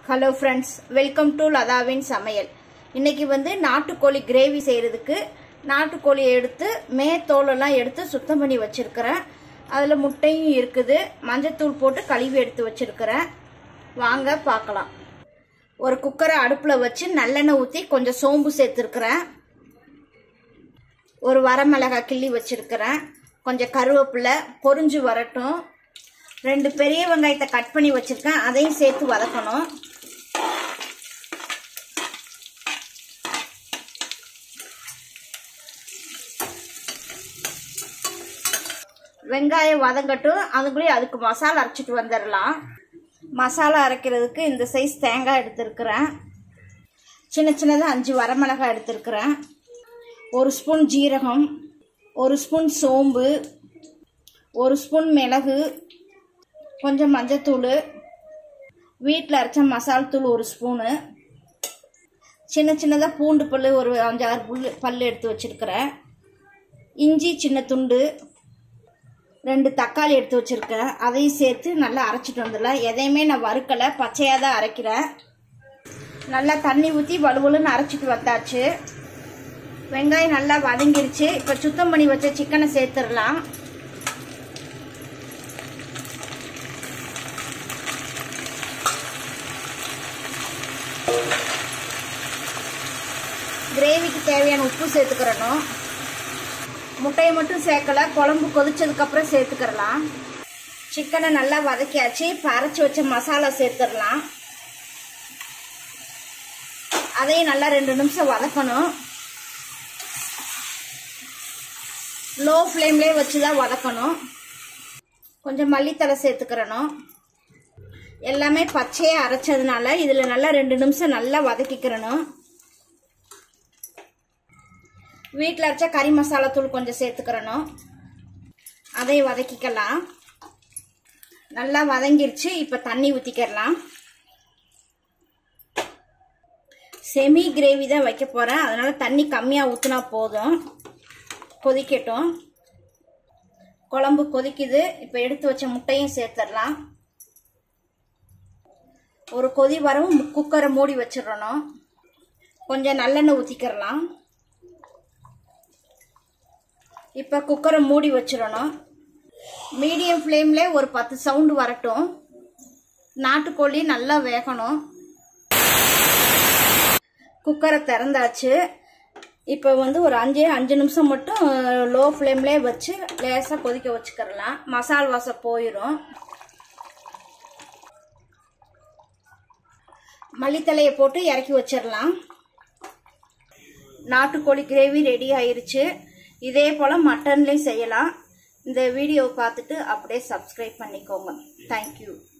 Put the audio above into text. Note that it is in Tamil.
ஹலோ ஃப்ரெண்ட்ஸ் வெல்கம் டு லதாவின் சமையல் இன்னைக்கு வந்து நாட்டுக்கோழி கிரேவி செய்கிறதுக்கு நாட்டுக்கோழியை எடுத்து மே தோலெல்லாம் எடுத்து சுத்தம் பண்ணி வச்சிருக்கிறேன் அதில் முட்டையும் இருக்குது மஞ்சத்தூள் போட்டு கழுவி எடுத்து வச்சிருக்கிறேன் வாங்க பார்க்கலாம் ஒரு குக்கரை அடுப்பில் வச்சு நல்லெண்ணெய் ஊற்றி கொஞ்சம் சோம்பு சேர்த்துருக்குறேன் ஒரு வரமிளகாய் கிள்ளி வச்சிருக்கிறேன் கொஞ்சம் கருவேப்பிலை பொரிஞ்சு வரட்டும் ரெண்டு பெரிய வெங்காயத்தை கட் பண்ணி வச்சிருக்கேன் அதையும் சேர்த்து வதக்கணும் வெங்காயம் வதங்கட்டும் அதுக்குள்ளேயே அதுக்கு மசாலா அரைச்சிட்டு வந்துடலாம் மசாலா அரைக்கிறதுக்கு இந்த சைஸ் தேங்காய் எடுத்திருக்கிறேன் சின்ன சின்னதாக அஞ்சு வரமிளகாய் எடுத்திருக்கிறேன் ஒரு ஸ்பூன் ஜீரகம் ஒரு ஸ்பூன் சோம்பு ஒரு ஸ்பூன் மிளகு கொஞ்சம் மஞ்சத்தூள் வீட்டில் அரைச்ச மசால் தூள் ஒரு ஸ்பூனு சின்ன சின்னதாக பூண்டு பல் ஒரு அஞ்சாறு புல் பல் எடுத்து வச்சுருக்கிறேன் இஞ்சி சின்ன துண்டு ரெண்டு தக்காளி எடுத்து வச்சுருக்கேன் அதையும் சேர்த்து நல்லா அரைச்சிட்டு வந்துடலாம் எதையுமே நான் வறுக்கலை பச்சையாக தான் அரைக்கிறேன் நல்லா தண்ணி ஊற்றி வலுவலுன்னு அரைச்சிட்டு வந்தாச்சு வெங்காயம் நல்லா வதங்கிருச்சு இப்போ சுத்தம் பண்ணி வச்ச சிக்கனை சேர்த்துடலாம் கிரேவிக்கு தேவையான உப்பு சேர்த்துக்கிறணும் முட்டையை மட்டும் சேர்க்கல குழம்பு கொதிச்சதுக்கப்புறம் சேர்த்துக்கிறலாம் சிக்கனை நல்லா வதக்கியாச்சு இப்போ அரைச்சி வச்ச மசாலா சேர்த்துடலாம் அதையும் நல்லா ரெண்டு நிமிஷம் வதக்கணும் லோ ஃப்ளேம்லேயே வச்சு தான் வதக்கணும் கொஞ்சம் மல்லித்தலை சேர்த்துக்கிறணும் எல்லாமே பச்சையாக அரைச்சதுனால இதில் நல்லா ரெண்டு நிமிஷம் நல்லா வதக்கிக்கிறணும் வீட்டில் அரைச்ச கறி மசாலா தூள் கொஞ்சம் சேர்த்துக்கிறணும் அதையும் வதக்கிக்கலாம் நல்லா வதங்கிருச்சு இப்போ தண்ணி ஊற்றிக்கிறலாம் செமி கிரேவி தான் வைக்க போகிறேன் அதனால் தண்ணி கம்மியாக ஊற்றினா போதும் கொதிக்கட்டும் குழம்பு கொதிக்குது இப்போ எடுத்து வச்ச முட்டையும் சேர்த்துடலாம் ஒரு கொதி வரவும் குக்கரை மூடி வச்சிடணும் கொஞ்சம் நல்லெண்ணெய் ஊற்றிக்கிறலாம் இப்போ குக்கரை மூடி வச்சிடணும் மீடியம் ஃப்ளேமில் ஒரு பத்து சவுண்டு வரட்டும் நாட்டுக்கோழி நல்லா வேகணும் குக்கரை திறந்தாச்சு இப்போ வந்து ஒரு அஞ்சு அஞ்சு நிமிஷம் மட்டும் லோ ஃப்ளேம்லேயே வச்சு லேசாக கொதிக்க வச்சுக்கிறலாம் மசால் வாசம் போயிடும் மல்லித்தலையை போட்டு இறக்கி வச்சிடலாம் நாட்டுக்கோழி கிரேவி ரெடி ஆயிருச்சு இதே போல் மட்டன்லேயும் செய்யலாம் இந்த வீடியோவை பார்த்துட்டு அப்படியே சப்ஸ்கிரைப் பண்ணிக்கோங்க தேங்க்யூ